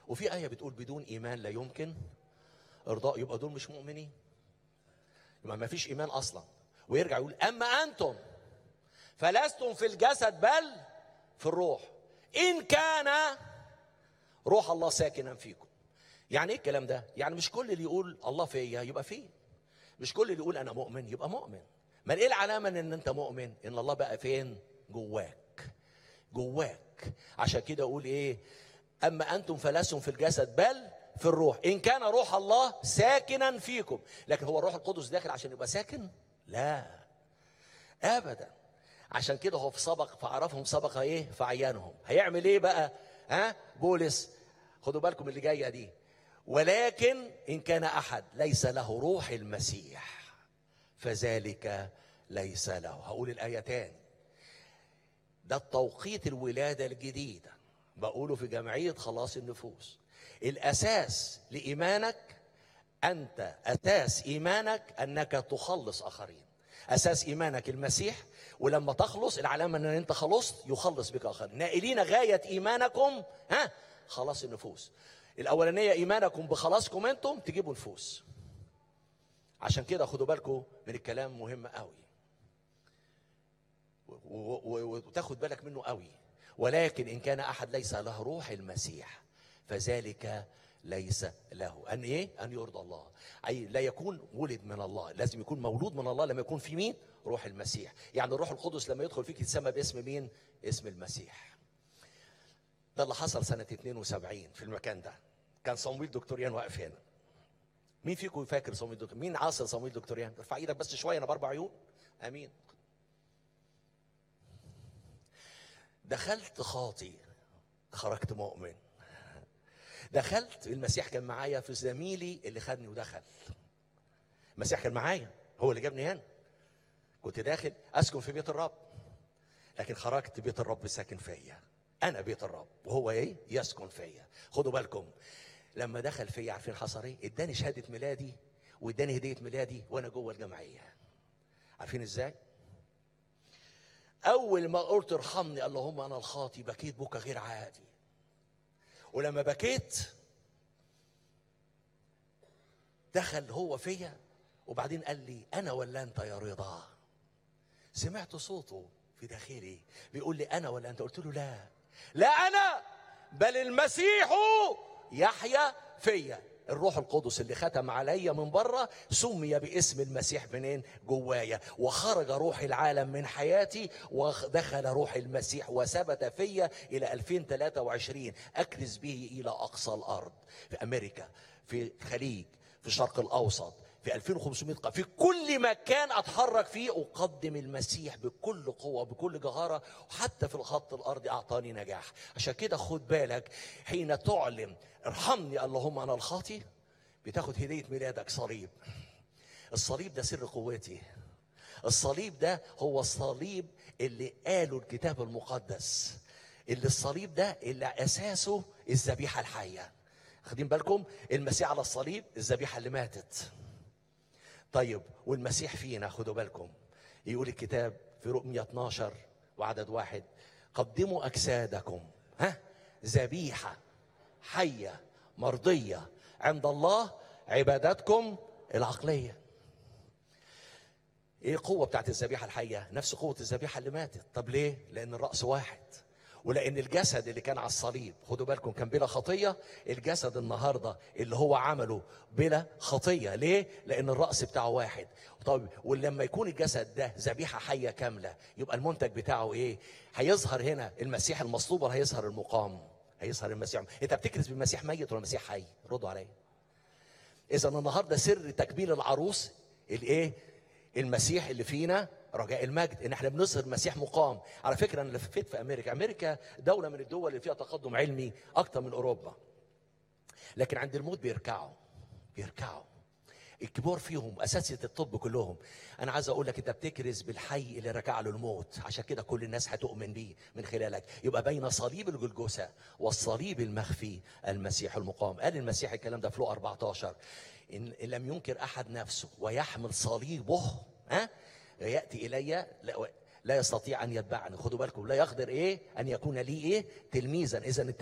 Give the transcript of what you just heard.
وفي آية بتقول بدون إيمان لا يمكن إرضاء يبقى دول مش مؤمنين يبقى ما فيش إيمان أصلا ويرجع يقول أما أنتم فلستم في الجسد بل في الروح إن كان روح الله ساكنا فيكم يعني ايه الكلام ده يعني مش كل اللي يقول الله فيا يبقى فيه مش كل اللي يقول انا مؤمن يبقى مؤمن ما ايه العلامه ان انت مؤمن ان الله بقى فين جواك جواك عشان كده اقول ايه اما انتم فلستم في الجسد بل في الروح ان كان روح الله ساكنا فيكم لكن هو الروح القدس داخل عشان يبقى ساكن لا ابدا عشان كده هو في سبق فعرفهم سبق ايه فعيانهم هيعمل ايه بقى ها بولس خدوا بالكم اللي جايه دي ولكن ان كان احد ليس له روح المسيح فذلك ليس له هقول الايه تاني ده التوقيت الولاده الجديده بقوله في جمعيه خلاص النفوس الاساس لايمانك انت اساس ايمانك انك تخلص اخرين اساس ايمانك المسيح ولما تخلص العلامه ان انت خلصت يخلص بك اخرين نائلين غايه ايمانكم ها خلاص النفوس الاولانيه ايمانكم بخلاصكم انتم تجيبوا نفوس عشان كده خدوا بالكم من الكلام مهم قوي وتاخد بالك منه قوي ولكن ان كان احد ليس له روح المسيح فذلك ليس له ان ايه ان يرضى الله اي لا يكون ولد من الله لازم يكون مولود من الله لما يكون في مين روح المسيح يعني الروح القدس لما يدخل فيك يتسمى باسم مين اسم المسيح ده اللي حصل سنة 72 في المكان ده كان صمويل دكتوريان واقف هنا مين فيكم فاكر صمويل دكتوريان مين عاصر صمويل دكتوريان ارفع ايدك بس شوية انا باربع عيون امين دخلت خاطي خرجت مؤمن دخلت المسيح كان معايا في زميلي اللي خدني ودخل المسيح كان معايا هو اللي جابني هنا كنت داخل اسكن في بيت الرب لكن خرجت بيت الرب ساكن فيا انا بيت الرب وهو ايه يسكن فيا خدوا بالكم لما دخل فيا عارفين حصل ايه اداني شهاده ميلادي واداني هديه ميلادي وانا جوه الجمعيه عارفين ازاي اول ما قلت ارحمني اللهم انا الخاطي بكيت بكى غير عادي ولما بكيت دخل هو فيا وبعدين قال لي انا ولا انت يا رضا سمعت صوته في داخلي بيقول لي انا ولا انت قلت له لا لا انا بل المسيح يحيا فيا الروح القدس اللي ختم عليا من بره سمي باسم المسيح منين جوايا وخرج روح العالم من حياتي ودخل روح المسيح وثبت فيا الى 2023 اكرز به الى اقصى الارض في امريكا في الخليج في الشرق الاوسط في 2500 قا في كل مكان اتحرك فيه اقدم المسيح بكل قوه بكل جهاره وحتى في الخط الارضي اعطاني نجاح عشان كده خد بالك حين تعلن ارحمني اللهم انا الخاطي بتاخد هديه ميلادك صليب الصليب ده سر قوتي الصليب ده هو الصليب اللي قاله الكتاب المقدس اللي الصليب ده اللي اساسه الذبيحه الحيه خدين بالكم المسيح على الصليب الذبيحه اللي ماتت طيب والمسيح فينا خدوا بالكم يقول الكتاب في رؤية 12 وعدد واحد قدموا أجسادكم ها ذبيحة حية مرضية عند الله عبادتكم العقلية ايه القوة بتاعت الذبيحة الحية نفس قوة الذبيحة اللي ماتت طب ليه لأن الرأس واحد ولان الجسد اللي كان على الصليب خدوا بالكم كان بلا خطيه الجسد النهارده اللي هو عمله بلا خطيه ليه لان الراس بتاعه واحد طيب ولما يكون الجسد ده ذبيحه حيه كامله يبقى المنتج بتاعه ايه هيظهر هنا المسيح المصلوب ولا هيظهر المقام هيظهر المسيح انت بتكرز بالمسيح ميت ولا المسيح حي ردوا عليا اذا النهارده سر تكميل العروس الايه المسيح اللي فينا رجاء المجد ان احنا بنظهر مسيح مقام على فكره انا لفيت في امريكا امريكا دوله من الدول اللي فيها تقدم علمي اكتر من اوروبا لكن عند الموت بيركعوا بيركعوا الكبار فيهم اساسيه الطب كلهم انا عايز اقول لك انت بتكرز بالحي اللي ركع له الموت عشان كده كل الناس هتؤمن بيه من خلالك يبقى بين صليب الجلجوسه والصليب المخفي المسيح المقام قال المسيح الكلام ده في لو 14 ان لم ينكر احد نفسه ويحمل صليبه ها ياتي الي لا, لا يستطيع ان يتبعني خدوا بالكم لا يقدر ايه ان يكون لي ايه تلميذا اذا